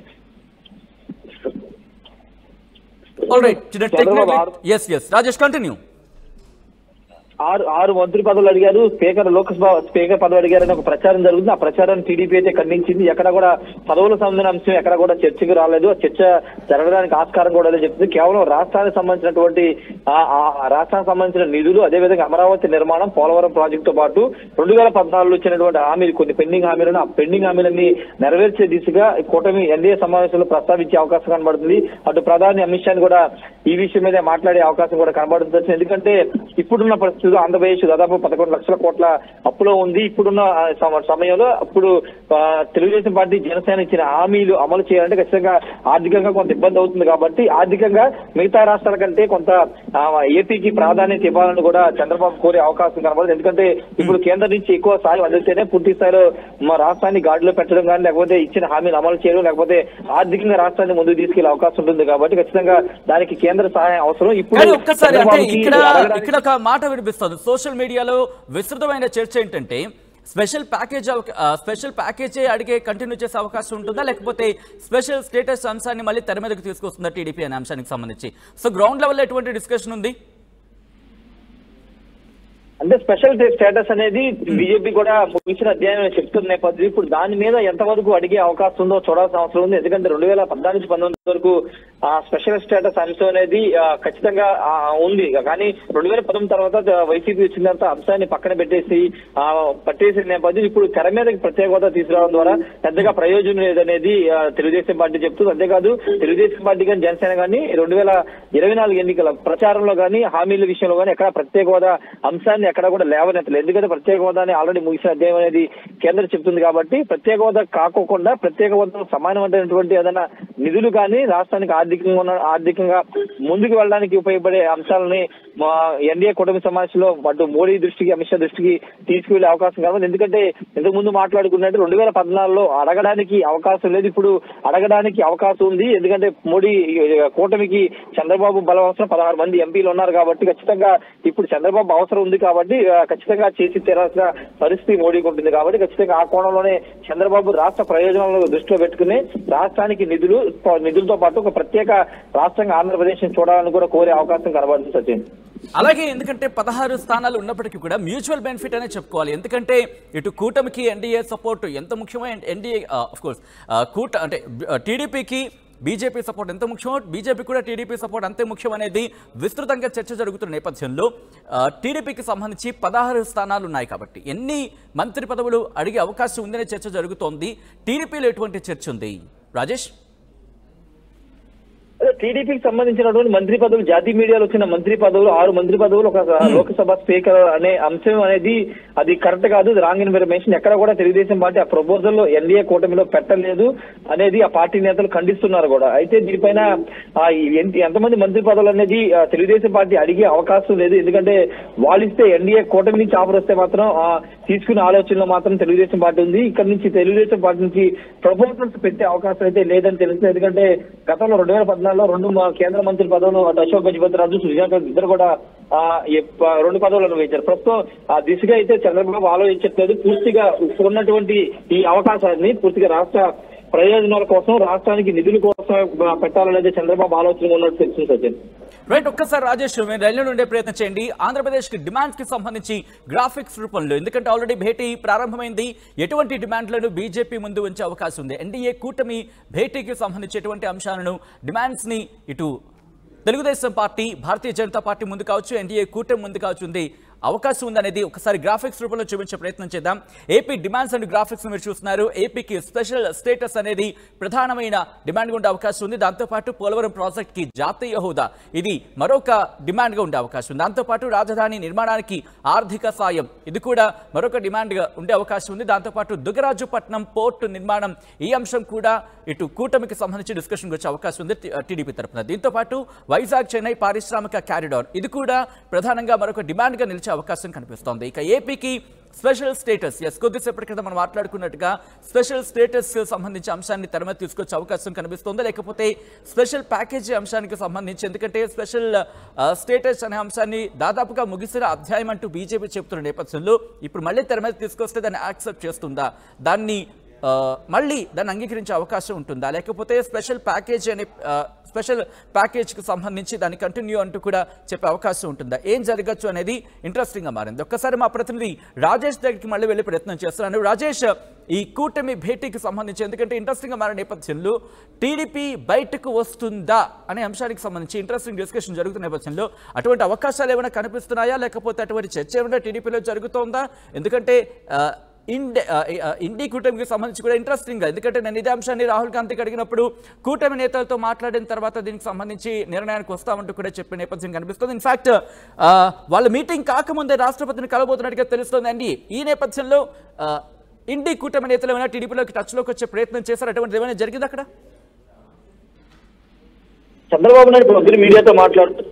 ఆల్ రైట్ చంద్రబాబు ఆరు- ఎస్ ఎస్ రాజేష్ కంటిన్యూ ఆరు ఆరు మంత్రి పదవులు అడిగారు స్పీకర్ లోక్సభ స్పీకర్ పదవి అడిగారని ఒక ప్రచారం జరుగుతుంది ఆ ప్రచారాన్ని టీడీపీ అయితే ఖండించింది ఎక్కడ కూడా పదవుల సంబంధించిన అంశం ఎక్కడ కూడా చర్చకు రాలేదు ఆ చర్చ జరగడానికి ఆస్కారం కూడా లేదని చెప్తుంది కేవలం రాష్ట్రానికి సంబంధించినటువంటి ఆ- ఆ రాష్ట్రానికి సంబంధించిన నిధులు అదేవిధంగా అమరావతి నిర్మాణం పోలవరం ప్రాజెక్టు తో పాటు రెండు వేల పద్నాలుగులో ఇచ్చినటువంటి హామీలు కొన్ని పెండింగ్ హామీలను ఆ పెండింగ్ హామీలన్నీ నెరవేర్చే దిశగా ఈ కూటమి ఎన్డీఏ సమావేశంలో ప్రస్తావించే అవకాశం కనబడుతుంది అటు ప్రధాని అమిత్ షాని కూడా ఈ విషయం మీద మాట్లాడే అవకాశం కూడా కనబడుతుంది ఎందుకంటే ఇప్పుడున్న పరిస్థితుల్లో ఆంధ్రప్రదేశ్ దాదాపు పదకొండు లక్షల కోట్ల అప్పులో ఉంది ఇప్పుడున్న ఆ, సమ- సమయంలో అప్పుడు ఆ, తెలుగుదేశం పార్టీ జనసేన ఇచ్చిన హామీలు అమలు చేయాలంటే ఖచ్చితంగా ఆర్థికంగా కొంత ఇబ్బంది అవుతుంది కాబట్టి ఆర్థికంగా మిగతా రాష్ట్రాల కంటే కొంత ఆ, ఏపీకి ప్రాధాన్యత ఇవ్వాలని కూడా చంద్రబాబు కోరే అవకాశం కనబడుతుంది ఎందుకంటే ఇప్పుడు కేంద్రం నుంచి ఎక్కువ సాయం అందిస్తేనే పూర్తి స్థాయిలో మా రాష్ట్రాన్ని గాడిలో పెట్టడం కానీ లేకపోతే ఇచ్చిన హామీలు అమలు చేయడం లేకపోతే ఆర్థికంగా రాష్ట్రాన్ని ముందుకు తీసుకెళ్లే అవకాశం ఉంటుంది కాబట్టి ఖచ్చితంగా దానికి కేంద్ర సహాయం అవసరం ఇప్పుడు కానీ ఒక్కసారి అంటే చంద్రబాబుకి ఇక్కడ అడగడానికి- ఇక్కడ ఒక మాట వినిపిస్తుంది సోషల్ మీడియాలో విస్తృతమైన చర్చ ఏంటంటే స్పెషల్ ప్యాకేజ్ అవ- ఆ, స్పెషల్ ప్యాకేజే అడిగే కంటిన్యూ చేసే అవకాశం ఉంటుందా లేకపోతే స్పెషల్ స్టేటస్ అంశాన్ని మళ్ళీ తెర మీదకి తీసుకొస్తుందా టీడీపీ అనే అంశానికి సంబంధించి సో గ్రౌండ్ లెవెల్లో ఎటువంటి డిస్కషన్ ఉంది అంటే స్పెషల్ స్టేటస్ అనేది బీజేపీ కూడా ముగిసిన అధ్యాయం చెప్తున్న నేపథ్యం ఇప్పుడు దాని మీద ఎంతవరకు అడిగే అవకాశం ఉందో చూడాల్సిన అవసరం ఉంది ఎందుకంటే రెండు వేల పద్నాలుగు నుంచి పంతొమ్మిది వరకు ఆ స్పెషల్ స్టేటస్ అంశం అనేది ఆ, ఖచ్చితంగా ఆ, ఉంది కానీ రెండు వేల పంతొమ్మిది తర్వాత వైసీపీ వచ్చిన తర్వాత అంశాన్ని పక్కన పెట్టేసి ఆ, పట్టేసిన నేపథ్యం ఇప్పుడు తెర మీదకి ప్రత్యేక హోదా తీసుకురావడం ద్వారా పెద్దగా ప్రయోజనం లేదనేది ఆ, తెలుగుదేశం పార్టీ చెప్తుంది అంతేకాదు తెలుగుదేశం పార్టీ కానీ జనసేన కానీ రెండు వేల ఇరవై నాలుగు ఎన్నికల ప్రచారంలో కానీ హామీల విషయంలో కానీ ఎక్కడ ప్రత్యేక హోదా అంశాన్ని ఎక్కడ కూడా లేవనెత్తలేదు ఎందుకంటే ప్రత్యేక హోదాని ఆల్రెడీ ముగిసిన అధ్యాయం అనేది కేంద్రం చెప్తుంది కాబట్టి ప్రత్యేక హోదా కాకోకుండా ప్రత్యేక హోదా సమానమైనటువంటి ఏదైనా నిధులు కానీ రాష్ట్రానికి ఆర్థికంగా ఉన్న ఆర్థికంగా ముందుకు వెళ్ళడానికి ఉపయోగపడే అంశాలని మా ఎన్డీఏ కుటుంబ సమావేశంలో అటు మోడీ దృష్టికి అమిత్ షా దృష్టికి తీసుకువెళ్లే అవకాశం కావాలి ఎందుకంటే ఇంతకు ముందు మాట్లాడుకున్నట్టు రెండు వేల పద్నాలుగులో అడగడానికి అవకాశం లేదు ఇప్పుడు అడగడానికి అవకాశం ఉంది ఎందుకంటే మోడీ ఆ, కూటమికి చంద్రబాబు బలం అవసరం పదహారు మంది ఎంపీలు ఉన్నారు కాబట్టి ఖచ్చితంగా ఇప్పుడు చంద్రబాబు అవసరం ఉంది కాబట్టి ఆ, ఖచ్చితంగా చేసి తీరాల్సిన పరిస్థితి మోడీకి ఉంటుంది కాబట్టి ఖచ్చితంగా ఆ కోణంలోనే చంద్రబాబు రాష్ట్ర ప్రయోజనాలను దృష్టిలో పెట్టుకుని రాష్ట్రానికి నిధులు నిధులతో పాటు ఒక ప్రత్యేక రాష్ట్రంగా ఆంధ్రప్రదేశ్ చూడాలని కూడా కోరే అవకాశం కనబడుతుంది సచిన్ అలాగే ఎందుకంటే పదహారు స్థానాలు ఉన్నప్పటికీ కూడా మ్యూచువల్ బెనిఫిట్ అనే చెప్పుకోవాలి ఎందుకంటే ఇటు కూటమికి ఎన్డీఏ సపోర్ట్ ఎంత ముఖ్యమో ఎన్డీఏ ఆఫ్ కోర్స్ కూట అంటే టీడీపీకి బీజేపీ సపోర్ట్ ఎంత ముఖ్యమో బీజేపీ కూడా టీడీపీ సపోర్ట్ అంతే ముఖ్యం అనేది విస్తృతంగా చర్చ జరుగుతున్న నేపథ్యంలో ఆ, టీడీపీకి సంబంధించి పదహారు స్థానాలు ఉన్నాయి కాబట్టి ఎన్ని మంత్రి పదవులు అడిగే అవకాశం ఉందనే చర్చ జరుగుతోంది టీడీపీలో ఎటువంటి చర్చ ఉంది రాజేష్ అదే టీడీపీకి సంబంధించినటువంటి మంత్రి పదవులు జాతీయ మీడియాలో వచ్చిన మంత్రి పదవులు ఆరు మంత్రి పదవులు ఒక లోక్సభ స్పీకర్ అనే అంశం అనేది అది కరెక్ట్ కాదు ఇది రాంగ్ ఇన్ఫర్మేషన్ ఎక్కడ కూడా తెలుగుదేశం పార్టీ ఆ ప్రపోజల్ లో ఎన్డీఏ కూటమిలో పెట్టలేదు అనేది ఆ పార్టీ నేతలు ఖండిస్తున్నారు కూడా అయితే దీనిపైన ఆ, ఎంత- ఎంతమంది మంత్రి పదవులు అనేది ఆ, తెలుగుదేశం పార్టీ అడిగే అవకాశం లేదు ఎందుకంటే వాళ్ళు ఇస్తే ఎన్డీఏ కూటమి నుంచి ఆఫర్ వస్తే మాత్రం ఆ, తీసుకునే ఆలోచనలో మాత్రం తెలుగుదేశం పార్టీ ఉంది ఇక్కడ నుంచి తెలుగుదేశం పార్టీ నుంచి ప్రపోజల్స్ పెట్టే అవకాశం అయితే లేదని తెలుస్తుంది ఎందుకంటే గతంలో రెండు వేల పద్నాలుగులో రెండు మా కేంద్ర మంత్రి పదవులు అటు అశోక్ గజపతి రాజు సుజాత ఇద్దరు కూడా ఆ, ఎ- ప- రెండు పదవులను వేశారు ప్రస్తుతం ఆ దిశగా అయితే చంద్రబాబు ఆలోచించట్లేదు పూర్తిగా ఉన్నటువంటి ఈ అవకాశాన్ని పూర్తిగా రాష్ట్ర ప్రయోజనాల కోసం రాష్ట్రానికి నిధుల కోసం ఆ, పెట్టాలనేది చంద్రబాబు ఆలోచన ఉన్నట్టు తెలిసింది సచిన్ రైట్ ఒక్కసారి రాజేష్ మీరు రైల్లో ఉండే ప్రయత్నం చేయండి ఆంధ్రప్రదేశ్ కి డిమాండ్స్ కి సంబంధించి గ్రాఫిక్స్ రూపంలో ఎందుకంటే ఆల్రెడీ భేటీ ప్రారంభమైంది ఎటువంటి డిమాండ్లను బీజేపీ ముందు ఉంచే అవకాశం ఉంది ఎన్డీఏ కూటమి భేటీకి సంబంధించి ఎటువంటి అంశాలను డిమాండ్స్ ని ఇటు తెలుగుదేశం పార్టీ భారతీయ జనతా పార్టీ ముందు కావచ్చు ఎన్డీఏ కూటమి ముందు కావచ్చు ఉంది అవకాశం ఉందనేది ఒకసారి గ్రాఫిక్స్ రూపంలో చూపించే ప్రయత్నం చేద్దాం ఏపీ డిమాండ్స్ అండ్ గ్రాఫిక్స్ మీరు చూస్తున్నారు ఏపీకి స్పెషల్ స్టేటస్ అనేది ప్రధానమైన డిమాండ్ ఉండే అవకాశం ఉంది దాంతోపాటు పోలవరం ప్రాజెక్ట్ కి జాతీయ హోదా ఇది మరొక డిమాండ్ గా ఉండే అవకాశం ఉంది దాంతోపాటు రాజధాని నిర్మాణానికి ఆర్థిక సాయం ఇది కూడా మరొక డిమాండ్ గా ఉండే అవకాశం ఉంది దాంతోపాటు దుగరాజుపట్నం పోర్టు నిర్మాణం ఈ అంశం కూడా ఇటు కూటమికి సంబంధించి డిస్కషన్ వచ్చే అవకాశం ఉంది టి- టీడీపీ తరపున దీంతో పాటు వైజాగ్ చెన్నై పారిశ్రామిక క్యారిడార్ ఇది కూడా ప్రధానంగా మరొక డిమాండ్ గా నిలిచే అవకాశం కనిపిస్తోంది ఇక ఏపీకి స్పెషల్ స్టేటస్ ఎస్ కొద్దిసేపటి క్రితం మనం మాట్లాడుకున్నట్టుగా స్పెషల్ స్టేటస్ సంబంధించి అంశాన్ని తెర మీద తీసుకొచ్చే అవకాశం కనిపిస్తోందా లేకపోతే స్పెషల్ ప్యాకేజీ అంశానికి సంబంధించి ఎందుకంటే స్పెషల్ స్టేటస్ అనే అంశాన్ని దాదాపుగా ముగిసిన అధ్యాయం అంటూ బీజేపీ చెబుతున్న నేపథ్యంలో ఇప్పుడు మళ్ళీ తెర మీద తీసుకొస్తే దాన్ని యాక్సెప్ట్ చేస్తుందా దాన్ని ఆ, మళ్ళీ దాన్ని అంగీకరించే అవకాశం ఉంటుందా లేకపోతే స్పెషల్ ప్యాకేజ్ అనే ఆ, స్పెషల్ ప్యాకేజ్కి సంబంధించి దాన్ని కంటిన్యూ అంటూ కూడా చెప్పే అవకాశం ఉంటుందా ఏం జరగచ్చు అనేది ఇంట్రెస్టింగ్గా మారింది ఒక్కసారి మా ప్రతినిధి రాజేష్ దగ్గరికి మళ్ళీ వెళ్ళే ప్రయత్నం చేస్తున్నాను రాజేష్ ఈ కూటమి భేటీకి సంబంధించి ఎందుకంటే ఇంట్రెస్టింగ్గా మారిన నేపథ్యంలో టీడీపీ బయటకు వస్తుందా అనే అంశానికి సంబంధించి ఇంట్రెస్టింగ్ డిస్కషన్ జరుగుతున్న నేపథ్యంలో అటువంటి అవకాశాలు ఏమైనా కనిపిస్తున్నాయా లేకపోతే అటువంటి చర్చ ఏమైనా టీడీపీలో జరుగుతోందా ఎందుకంటే ఆ, ఇండి ఆ, ఆ, ఇండి కూటమికి సంబంధించి కూడా ఇంట్రెస్టింగ్ ఎందుకంటే నేను ఇదే అంశాన్ని రాహుల్ గాంధీకి అడిగినప్పుడు కూటమి నేతలతో మాట్లాడిన తర్వాత దీనికి సంబంధించి నిర్ణయానికి వస్తామంటూ కూడా చెప్పే నేపథ్యం కనిపిస్తుంది ఇన్ఫాక్ట్ వాళ్ళ మీటింగ్ కాకముందే రాష్ట్రపతిని కలబోతున్నట్టుగా తెలుస్తోంది అండి ఈ నేపథ్యంలో ఆ, ఇండి కూటమి నేతలు ఏమైనా టీడీపీలోకి టచ్లోకి వచ్చే ప్రయత్నం చేశారు అటువంటిది ఏమైనా జరిగింది అక్కడ చంద్రబాబు నాయుడు ఇప్పుడు వద్దు మీడియాతో మాట్లాడుతూ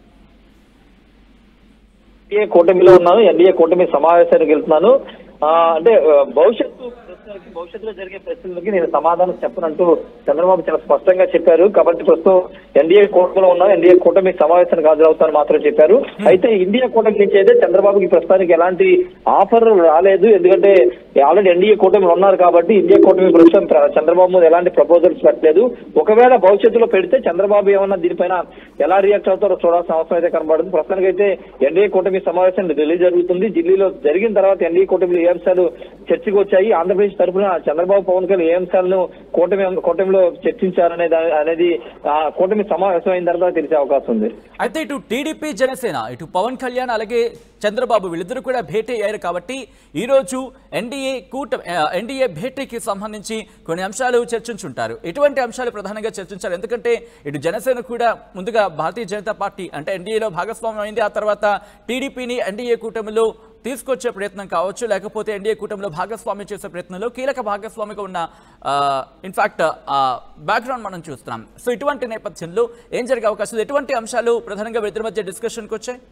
ఎన్డీఏ కూటమిలో ఉన్నాను ఎన్డీఏ కూటమి సమావేశానికి వెళ్తున్నాను ఆ, అంటే ఆ, భవిష్యత్తు ప్రశ్నలకి భవిష్యత్తులో జరిగే ప్రశ్నలకి నేను సమాధానం చెప్పనంటూ చంద్రబాబు చాలా స్పష్టంగా చెప్పారు కాబట్టి ప్రస్తుతం ఎన్డీఏ కూటమిలో ఉన్నాను ఎన్డీఏ కూటమి సమావేశానికి హాజరవుతాను మాత్రం చెప్పారు అయితే ఇండియా కూటమి నుంచి అయితే చంద్రబాబుకి ప్రస్తుతానికి ఎలాంటి ఆఫర్ రాలేదు ఎందుకంటే ఆల్రెడీ ఎన్డీఏ కూటమిలో ఉన్నారు కాబట్టి ఇండియా కూటమి ప్రస్తుతం ప్ర- చంద్రబాబు మీద ఎలాంటి ప్రపోజల్స్ పెట్టలేదు ఒకవేళ భవిష్యత్తులో పెడితే చంద్రబాబు ఏమన్నా దీనిపైన ఎలా రియాక్ట్ అవుతారో చూడాల్సిన అవసరం అయితే కనబడుతుంది ప్రస్తుతానికి అయితే ఎన్డీఏ కూటమి సమావేశం ఢిల్లీ జరుగుతుంది ఢిల్లీలో జరిగిన తర్వాత ఎన్డీఏ కూటమిలో ఏ అంశాలు చర్చకు వచ్చాయి ఆంధ్రప్రదేశ్ తరఫున చంద్రబాబు పవన్ కళ్యాణ్ ఏ అంశాలను కూటమి కూటమిలో చర్చించారనే దా- అనేది ఆ కూటమి సమావేశం అయిన తర్వాత తెలిసే అవకాశం ఉంది అయితే ఇటు టీడీపీ జనసేన ఇటు పవన్ కళ్యాణ్ అలాగే చంద్రబాబు వీళ్ళిద్దరూ కూడా భేటీ అయ్యారు కాబట్టి ఈరోజు ఎన్డీఏ కూట ఎన్డీఏ భేటీకి సంబంధించి కొన్ని అంశాలు చర్చించుంటారు ఎటువంటి అంశాలు ప్రధానంగా చర్చించారు ఎందుకంటే ఇటు జనసేన కూడా ముందుగా భారతీయ జనతా పార్టీ అంటే ఎన్డీఏలో భాగస్వామ్యం అయింది ఆ తర్వాత టీడీపీని ఎన్డీఏ కూటమిలో తీసుకొచ్చే ప్రయత్నం కావచ్చు లేకపోతే ఎన్డీఏ కూటమిలో భాగస్వామ్యం చేసే ప్రయత్నంలో కీలక భాగస్వామిగా ఉన్న ఇన్ఫాక్ట్ బ్యాక్గ్రౌండ్ మనం చూస్తున్నాం సో ఇటువంటి నేపథ్యంలో ఏం జరిగే అవకాశం ఉంది? ఎటువంటి అంశాలు ప్రధానంగా వీరిద్దరి మధ్య డిస్కషన్కి వచ్చాయి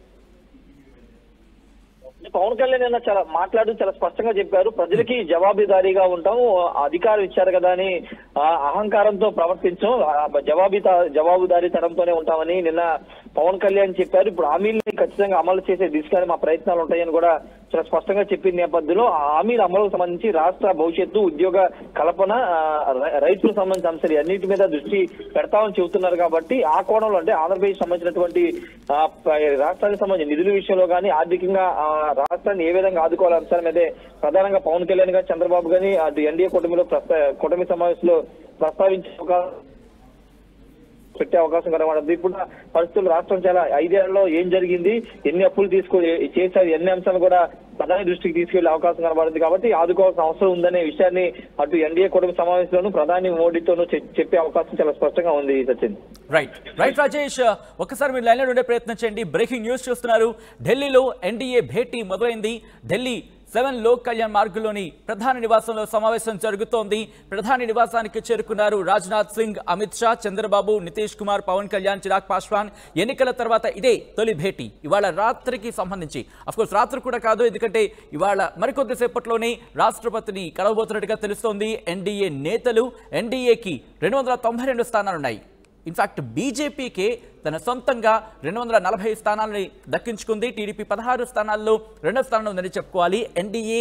పవన్ కళ్యాణ్ నిన్న చాలా మాట్లాడుతూ చాలా స్పష్టంగా చెప్పారు ప్రజలకి జవాబుదారీగా ఉంటాం అధికారం ఇచ్చారు కదా అని ఆ, అహంకారంతో ప్రవర్తించం ఆ, జవాబిత జవాబుదారీతనంతోనే ఉంటామని నిన్న పవన్ కళ్యాణ్ చెప్పారు ఇప్పుడు హామీల్ని ఖచ్చితంగా అమలు చేసే దిశగా మా ప్రయత్నాలు ఉంటాయని కూడా చాలా స్పష్టంగా చెప్పిన నేపథ్యంలో ఆ హామీల అమలుకు సంబంధించి రాష్ట్ర భవిష్యత్తు ఉద్యోగ కల్పన ఆ, రై- రైతులకు సంబంధించిన అంశాలు అన్నిటి మీద దృష్టి పెడతామని చెబుతున్నారు కాబట్టి ఆ కోణంలో అంటే ఆంధ్రప్రదేశ్ సంబంధించినటువంటి ఆ, ప- రాష్ట్రానికి సంబంధించిన నిధుల విషయంలో కానీ ఆర్థికంగా ఆ, రాష్ట్రాన్ని ఏ విధంగా ఆదుకోవాల అంశాల మీదే ప్రధానంగా పవన్ కళ్యాణ్ గారు చంద్రబాబు గాని అటు ఎన్డీఏ కూటమిలో ప్రస్తా కూటమి సమావేశంలో ప్రస్తావించే ఒక పెట్టే అవకాశం కనబడదు ఇప్పుడు పరిస్థితులు రాష్ట్రం చాలా ఐదేళ్లలో ఏం జరిగింది ఎన్ని అప్పులు తీసుకో చేశారు ఎన్ని అంశాలు కూడా ప్రధాని దృష్టికి తీసుకెళ్లే అవకాశం కనబడుతుంది కాబట్టి ఆదుకోవాల్సిన అవసరం ఉందనే విషయాన్ని అటు ఎన్డీఏ కూటమి సమావేశంలోనూ ప్రధాని మోడీతోనూ చె- చెప్పే అవకాశం చాలా స్పష్టంగా ఉంది సచిన్ రైట్ రైట్ రాజేష్ ఒకసారి మీరు లైన్లో ఉండే ప్రయత్నం చేయండి బ్రేకింగ్ న్యూస్ చూస్తున్నారు ఢిల్లీలో ఎన్డీఏ భేటీ మొదలైంది ఢిల్లీ సెవెన్ లోక్ కళ్యాణ్ మార్గులోని ప్రధాని నివాసంలో సమావేశం జరుగుతోంది ప్రధాని నివాసానికి చేరుకున్నారు రాజ్నాథ్ సింగ్ అమిత్ షా చంద్రబాబు నితీష్ కుమార్ పవన్ కళ్యాణ్ చిరాగ్ పాస్వాన్ ఎన్నికల తర్వాత ఇదే తొలి భేటీ ఇవాళ రాత్రికి సంబంధించి కోర్స్ రాత్రి కూడా కాదు ఎందుకంటే ఇవాళ మరికొద్దిసేపట్లోనే రాష్ట్రపతిని కలవబోతున్నట్టుగా తెలుస్తోంది ఎన్డీఏ నేతలు ఎన్డీఏకి రెండు వందల తొంభై రెండు స్థానాలున్నాయి ఇన్ఫాక్ట్ బీజేపీకే తన సొంతంగా రెండు వందల నలభై స్థానాలని దక్కించుకుంది టీడీపీ పదహారు స్థానాల్లో రెండో స్థానంలో ఉందని చెప్పుకోవాలి ఎన్డీఏ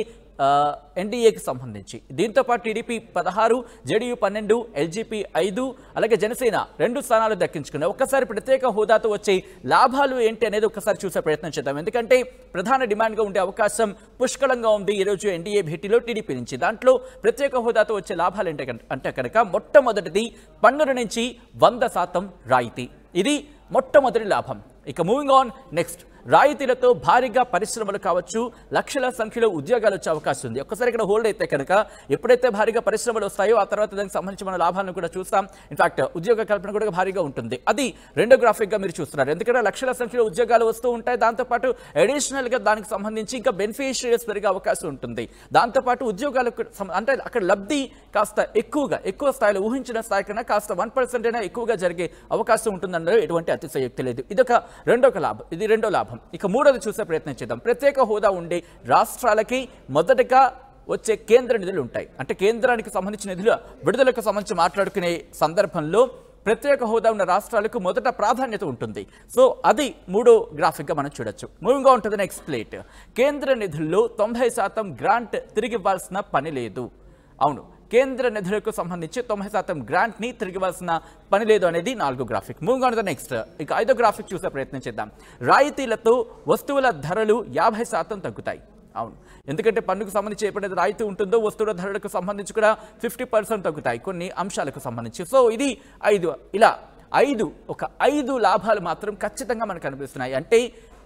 ఎన్డీఏకి సంబంధించి దీంతో పాటు టీడీపీ పదహారు జేడీయూ పన్నెండు ఎల్జీపీ ఐదు అలాగే జనసేన రెండు స్థానాలు దక్కించుకుంది ఒక్కసారి ప్రత్యేక హోదాతో వచ్చే లాభాలు ఏంటి అనేది ఒకసారి చూసే ప్రయత్నం చేద్దాం ఎందుకంటే ప్రధాన డిమాండ్గా ఉండే అవకాశం పుష్కలంగా ఉంది ఈరోజు ఎన్డీఏ భేటీలో టీడీపీ నుంచి దాంట్లో ప్రత్యేక హోదాతో వచ్చే లాభాలు ఏంటి కనుక- అంటే కనుక మొట్టమొదటిది పన్నుల నుంచి వంద శాతం రాయితీ ఇది మొట్టమొదటి లాభం ఇక మూవింగ్ ఆన్ నెక్స్ట్ రాయితీలతో భారీగా పరిశ్రమలు కావచ్చు లక్షల సంఖ్యలో ఉద్యోగాలు వచ్చే అవకాశం ఉంది ఒక్కసారి ఇక్కడ హోల్డ్ అయితే కనుక ఎప్పుడైతే భారీగా పరిశ్రమలు వస్తాయో ఆ తర్వాత దానికి సంబంధించి మన లాభాలను కూడా చూస్తాం ఇన్ఫాక్ట్ ఉద్యోగ కల్పన కూడా భారీగా ఉంటుంది అది రెండో గ్రాఫిక్గా మీరు చూస్తున్నారు ఎందుకంటే లక్షల సంఖ్యలో ఉద్యోగాలు వస్తూ ఉంటాయి దాంతోపాటు అడిషనల్గా దానికి సంబంధించి ఇంకా బెనిఫిషియరీస్ పెరిగే అవకాశం ఉంటుంది దాంతోపాటు ఉద్యోగాలకు సం- అంటే అక్కడ లబ్ధి కాస్త ఎక్కువగా ఎక్కువ స్థాయిలో ఊహించిన స్థాయి కన్నా కాస్త వన్ పర్సెంట్ అయినా ఎక్కువగా జరిగే అవకాశం ఉంటుందన్నది ఎటువంటి అతిశయోక్తి లేదు ఇదొక రెండొక లాభం ఇది రెండో లాభం ఇక మూడోది చూసే ప్రయత్నం చేద్దాం ప్రత్యేక హోదా ఉండే రాష్ట్రాలకి మొదటగా వచ్చే కేంద్ర నిధులు ఉంటాయి అంటే కేంద్రానికి సంబంధించిన నిధుల విడుదలకు సంబంధించి మాట్లాడుకునే సందర్భంలో ప్రత్యేక హోదా ఉన్న రాష్ట్రాలకు మొదట ప్రాధాన్యత ఉంటుంది సో అది మూడో గ్రాఫిక్గా మనం చూడొచ్చు moving on to the next plate కేంద్ర నిధుల్లో తొంభై శాతం గ్రాంట్ తిరిగి ఇవ్వాల్సిన పని లేదు అవును కేంద్ర నిధులకు సంబంధించి తొంభై శాతం గ్రాంట్ని తిరిగి ఇవ్వాల్సిన పని లేదు అనేది నాలుగో graphic moving on the next ఇక ఐదో గ్రాఫిక్ చూసే ప్రయత్నం చేద్దాం రాయితీలతో వస్తువుల ధరలు యాభై శాతం తగ్గుతాయి అవును ఎందుకంటే పన్నుకు సంబంధించి ఎప్పుడైతే రాయితీ ఉంటుందో వస్తువుల ధరలకు సంబంధించి కూడా ఫిఫ్టీ పర్సెంట్ తగ్గుతాయి కొన్ని అంశాలకు సంబంధించి సో ఇది ఐదు ఇలా ఐదు ఒక ఐదు లాభాలు మాత్రం ఖచ్చితంగా మనకు కనిపిస్తున్నాయి అంటే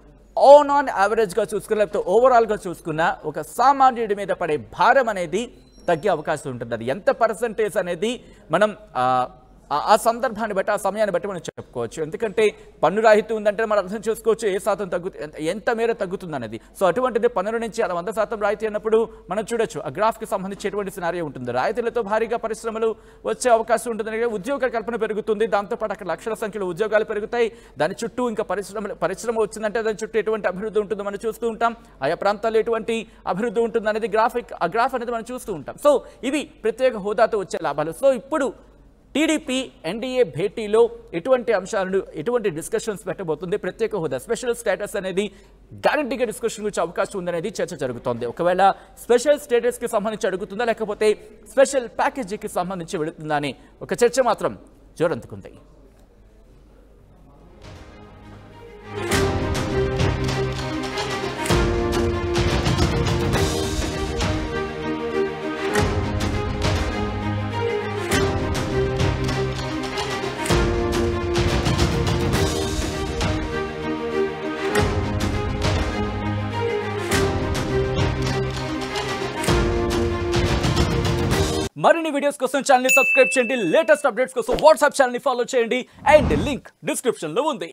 ఆన్ ఆన్ యావరేజ్గా చూసుకున్న లేకపోతే ఓవరాల్గా చూసుకున్న ఒక సామాన్యుడి మీద పడే భారం అనేది తగ్గే అవకాశం ఉంటుంది అది ఎంత పర్సంటేజ్ అనేది మనం ఆ, ఆ- ఆ సందర్భాన్ని బట్టి ఆ సమయాన్ని బట్టి మనం చెప్పుకోవచ్చు ఎందుకంటే పన్ను రాహితీ ఉందంటే మనం అర్థం చేసుకోవచ్చు ఏ శాతం తగ్గు ఎంత- ఎంత మేర తగ్గుతుంది అనేది సో అటువంటిది పన్నుల నుంచి అలా వంద శాతం రాయితీ అన్నప్పుడు మనం చూడొచ్చు ఆ గ్రాఫ్కి సంబంధించి ఎటువంటి సినారియో ఉంటుంది రాయితీలతో భారీగా పరిశ్రమలు వచ్చే అవకాశం ఉంటుంది ఉద్యోగ కల్పన పెరుగుతుంది దాంతోపాటు అక్కడ లక్షల సంఖ్యలో ఉద్యోగాలు పెరుగుతాయి దాని చుట్టూ ఇంకా పరిశ్రమలు పరిశ్రమ వచ్చిందంటే దాని చుట్టూ ఎటువంటి అభివృద్ధి ఉంటుందో మనం చూస్తూ ఉంటాం ఆయా ప్రాంతాల్లో ఎటువంటి అభివృద్ధి ఉంటుంది అనేది గ్రాఫిక్ ఆ గ్రాఫ్ అనేది మనం చూస్తూ ఉంటాం సో ఇవి ప్రత్యేక హోదాతో వచ్చే లాభాలు సో ఇప్పుడు టీడీపీ ఎన్డీఏ భేటీలో ఎటువంటి అంశాలను ఎటువంటి డిస్కషన్స్ పెట్టబోతుంది ప్రత్యేక హోదా స్పెషల్ స్టేటస్ అనేది గ్యారంటీగా డిస్కషన్ వచ్చే అవకాశం ఉందనేది చర్చ జరుగుతోంది ఒకవేళ స్పెషల్ స్టేటస్కి సంబంధించి అడుగుతుందా లేకపోతే స్పెషల్ ప్యాకేజీకి సంబంధించి వెళుతుందా అని ఒక చర్చ మాత్రం జోరందుకుంది మరిన్ని వీడియోస్ కోసం ఛానల్ సబ్స్క్రైబ్ చేయండి లేటెస్ట్ అప్డేట్స్ కోసం వాట్సాప్ ఛానల్ ఫాలో చేయండి అండ్ లింక్ డిస్క్రిప్షన్ లో ఉంది